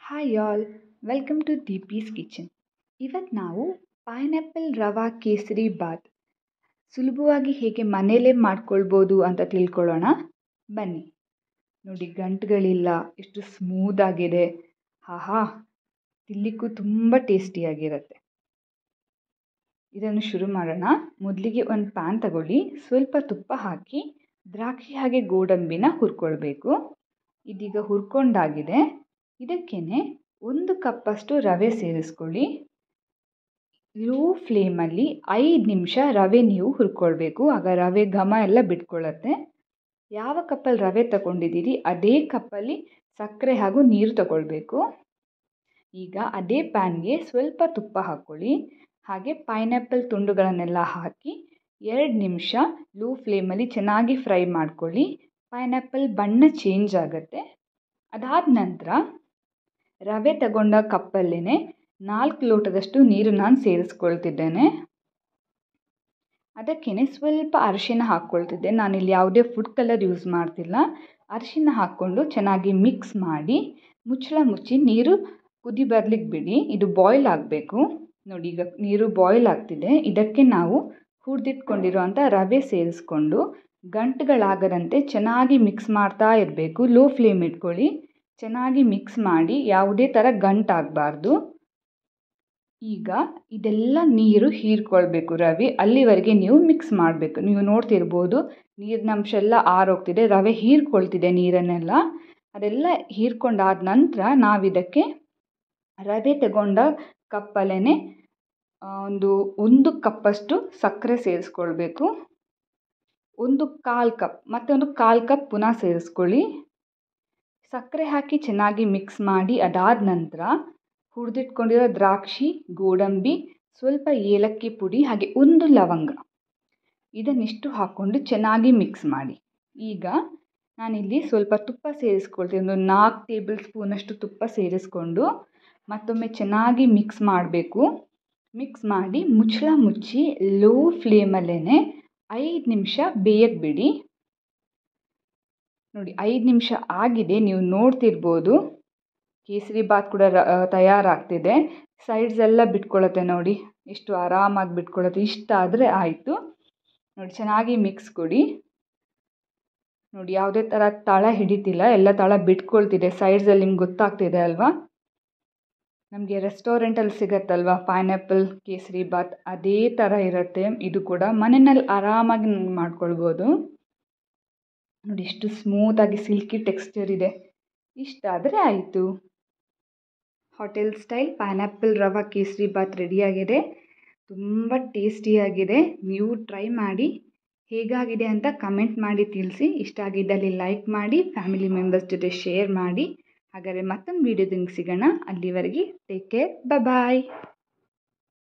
hi all welcome to Deepi's kitchen ಇವತ್ತು ನಾವು pineapple ರವಾ ಕೇಸರಿ ಬಾತ್ ಸುಲಭವಾಗಿ ಹೇಗೆ ಮನೆಯಲ್ಲೇ ಮಾಡ್ಕೊಳ್ಬೋದು ಅಂತ ತಿಳ್ಕೊಳ್ಳೋಣ ಬನ್ನಿ ನೋಡಿ ಗಂಟುಗಳಿಲ್ಲ ಎಷ್ಟು ಸ್ಮೂದಾಗಿದೆ ಆಹಾ ತಿನ್ನಲಿಕ್ಕೂ ತುಂಬ ಟೇಸ್ಟಿಯಾಗಿರುತ್ತೆ ಇದನ್ನು ಶುರು ಮಾಡೋಣ ಮೊದಲಿಗೆ ಒಂದು ಪ್ಯಾನ್ ತಗೊಳ್ಳಿ ಸ್ವಲ್ಪ ತುಪ್ಪ ಹಾಕಿ ದ್ರಾಕ್ಷಿ ಹಾಗೆ ಗೋಡಂಬಿನ ಹುರ್ಕೊಳ್ಬೇಕು ಇದೀಗ ಹುರ್ಕೊಂಡಾಗಿದೆ ಇದಕ್ಕೇ ಒಂದು ಕಪ್ಪಷ್ಟು ರವೆ ಸೇರಿಸ್ಕೊಳ್ಳಿ ಲೋ ಫ್ಲೇಮಲ್ಲಿ ಐದು ನಿಮಿಷ ರವೆ ನೀವು ಹುರ್ಕೊಳ್ಬೇಕು ಆಗ ರವೆ ಘಮ ಎಲ್ಲ ಬಿಟ್ಕೊಳ್ಳುತ್ತೆ ಯಾವ ಕಪ್ಪಲ್ಲಿ ರವೆ ತಗೊಂಡಿದ್ದೀರಿ ಅದೇ ಕಪ್ಪಲ್ಲಿ ಸಕ್ಕರೆ ಹಾಗೂ ನೀರು ತಗೊಳ್ಬೇಕು ಈಗ ಅದೇ ಪ್ಯಾನ್ಗೆ ಸ್ವಲ್ಪ ತುಪ್ಪ ಹಾಕ್ಕೊಳ್ಳಿ ಹಾಗೆ ಪೈನಾಪಲ್ ತುಂಡುಗಳನ್ನೆಲ್ಲ ಹಾಕಿ ಎರಡು ನಿಮಿಷ ಲೋ ಫ್ಲೇಮಲ್ಲಿ ಚೆನ್ನಾಗಿ ಫ್ರೈ ಮಾಡ್ಕೊಳ್ಳಿ ಪೈನಾಪಲ್ ಬಣ್ಣ ಚೇಂಜ್ ಆಗುತ್ತೆ ಅದಾದ ನಂತರ ರವೆ ತಗೊಂಡ ಕಪ್ಪಲ್ಲೇ ನಾಲ್ಕು ಲೋಟದಷ್ಟು ನೀರು ನಾನು ಸೇರಿಸ್ಕೊಳ್ತಿದ್ದೇನೆ ಅದಕ್ಕೇ ಸ್ವಲ್ಪ ಅರಿಶಿನ ಹಾಕ್ಕೊಳ್ತಿದ್ದೆ ನಾನಿಲ್ಲಿ ಯಾವುದೇ ಫುಡ್ ಕಲರ್ ಯೂಸ್ ಮಾಡ್ತಿಲ್ಲ ಅರಿಶಿನ ಹಾಕ್ಕೊಂಡು ಚೆನ್ನಾಗಿ ಮಿಕ್ಸ್ ಮಾಡಿ ಮುಚ್ಚಳ ಮುಚ್ಚಿ ನೀರು ಕುದಿ ಬರ್ಲಿಕ್ಕೆ ಬಿಡಿ ಇದು ಬಾಯ್ಲ್ ಆಗಬೇಕು ನೋಡಿ ಈಗ ನೀರು ಬಾಯ್ಲ್ ಆಗ್ತಿದೆ ಇದಕ್ಕೆ ನಾವು ಹುರಿದಿಟ್ಕೊಂಡಿರೋಂಥ ರವೆ ಸೇರಿಸ್ಕೊಂಡು ಗಂಟುಗಳಾಗದಂತೆ ಚೆನ್ನಾಗಿ ಮಿಕ್ಸ್ ಮಾಡ್ತಾ ಇರಬೇಕು ಲೋ ಫ್ಲೇಮ್ ಇಟ್ಕೊಳ್ಳಿ ಚೆನ್ನಾಗಿ ಮಿಕ್ಸ್ ಮಾಡಿ ಯಾವುದೇ ಥರ ಗಂಟಾಗಬಾರ್ದು ಈಗ ಇದೆಲ್ಲ ನೀರು ಹೀರ್ಕೊಳ್ಬೇಕು ರವೆ ಅಲ್ಲಿವರೆಗೆ ನೀವು ಮಿಕ್ಸ್ ಮಾಡಬೇಕು ನೀವು ನೋಡ್ತಿರ್ಬೋದು ನೀರಿನ ಅಂಶ ಎಲ್ಲ ಆರೋಗ್ತಿದೆ ರವೆ ಹೀರ್ಕೊಳ್ತಿದೆ ನೀರನ್ನೆಲ್ಲ ಅದೆಲ್ಲ ಹೀರ್ಕೊಂಡಾದ ನಂತರ ನಾವಿದಕ್ಕೆ ರವೆ ತಗೊಂಡ ಕಪ್ಪಲ್ಲೇ ಒಂದು ಒಂದು ಕಪ್ಪಷ್ಟು ಸಕ್ಕರೆ ಸೇರಿಸ್ಕೊಳ್ಬೇಕು ಒಂದು ಕಾಲು ಕಪ್ ಮತ್ತು ಒಂದು ಕಾಲು ಕಪ್ ಪುನಃ ಸೇರಿಸ್ಕೊಳ್ಳಿ ಸಕ್ಕರೆ ಹಾಕಿ ಚೆನ್ನಾಗಿ ಮಿಕ್ಸ್ ಮಾಡಿ ಅದಾದ ನಂತರ ಹುರಿದಿಟ್ಕೊಂಡಿರೋ ದ್ರಾಕ್ಷಿ ಗೋಡಂಬಿ ಸ್ವಲ್ಪ ಏಲಕ್ಕಿ ಪುಡಿ ಹಾಗೆ ಒಂದು ಲವಂಗ ಇದನ್ನಿಷ್ಟು ಹಾಕ್ಕೊಂಡು ಚೆನ್ನಾಗಿ ಮಿಕ್ಸ್ ಮಾಡಿ ಈಗ ನಾನಿಲ್ಲಿ ಸ್ವಲ್ಪ ತುಪ್ಪ ಸೇರಿಸ್ಕೊಳ್ತೀನಿ ಒಂದು ನಾಲ್ಕು ಟೇಬಲ್ ಸ್ಪೂನಷ್ಟು ತುಪ್ಪ ಸೇರಿಸ್ಕೊಂಡು ಮತ್ತೊಮ್ಮೆ ಚೆನ್ನಾಗಿ ಮಿಕ್ಸ್ ಮಾಡಬೇಕು ಮಿಕ್ಸ್ ಮಾಡಿ ಮುಚ್ಚಳ ಮುಚ್ಚಿ ಲೋ ಫ್ಲೇಮಲ್ಲೇ ಐದು ನಿಮಿಷ ಬೇಯಕ್ಕೆ ಬಿಡಿ ನೋಡಿ ಐದು ನಿಮಿಷ ಆಗಿದೆ ನೀವು ನೋಡ್ತಿರ್ಬೋದು ಕೇಸರಿ ಬಾತ್ ಕೂಡ ರ ತಯಾರಾಗ್ತಿದೆ ಸೈಡ್ಸ್ ಎಲ್ಲ ಬಿಟ್ಕೊಳ್ಳುತ್ತೆ ನೋಡಿ ಎಷ್ಟು ಆರಾಮಾಗಿ ಬಿಟ್ಕೊಳ್ಳುತ್ತೆ ಇಷ್ಟ ಆದರೆ ಆಯಿತು ನೋಡಿ ಚೆನ್ನಾಗಿ ಮಿಕ್ಸ್ ಕೊಡಿ ನೋಡಿ ಯಾವುದೇ ಥರ ತಳ ಹಿಡಿತಿಲ್ಲ ಎಲ್ಲ ತಳ ಬಿಟ್ಕೊಳ್ತಿದೆ ಸೈಡ್ಸಲ್ಲಿ ನಿಮ್ಗೆ ಗೊತ್ತಾಗ್ತಿದೆ ಅಲ್ವಾ ನಮಗೆ ರೆಸ್ಟೋರೆಂಟಲ್ಲಿ ಸಿಗತ್ತಲ್ವ ಪೈನಾಪಲ್ ಕೇಸರಿ ಬಾತ್ ಅದೇ ಥರ ಇರುತ್ತೆ ಇದು ಕೂಡ ಮನೆಯಲ್ಲಿ ಆರಾಮಾಗಿ ಮಾಡ್ಕೊಳ್ಬೋದು ನೋಡಿ ಎಷ್ಟು ಸ್ಮೂತಾಗಿ ಸಿಲ್ಕಿ ಟೆಕ್ಸ್ಚರ್ ಇದೆ ಇಷ್ಟ ಆದರೆ ಆಯಿತು ಹೋಟೆಲ್ ಸ್ಟೈಲ್ ಪೈನಾಪಲ್ ರವಾ ಕೇಸರಿ ಬಾತ್ ರೆಡಿಯಾಗಿದೆ ತುಂಬ ಟೇಸ್ಟಿಯಾಗಿದೆ ನೀವು ಟ್ರೈ ಮಾಡಿ ಹೇಗಾಗಿದೆ ಅಂತ ಕಮೆಂಟ್ ಮಾಡಿ ತಿಳಿಸಿ ಇಷ್ಟ ಆಗಿದ್ದಲ್ಲಿ ಲೈಕ್ ಮಾಡಿ ಫ್ಯಾಮಿಲಿ ಮೆಂಬರ್ಸ್ ಜೊತೆ ಶೇರ್ ಮಾಡಿ ಹಾಗಾದರೆ ಮತ್ತೊಂದು ವೀಡಿಯೋದಿಂದ ಸಿಗೋಣ ಅಲ್ಲಿವರೆಗೆ ಟೇಕ್ ಕೇರ್ ಬಾಯ್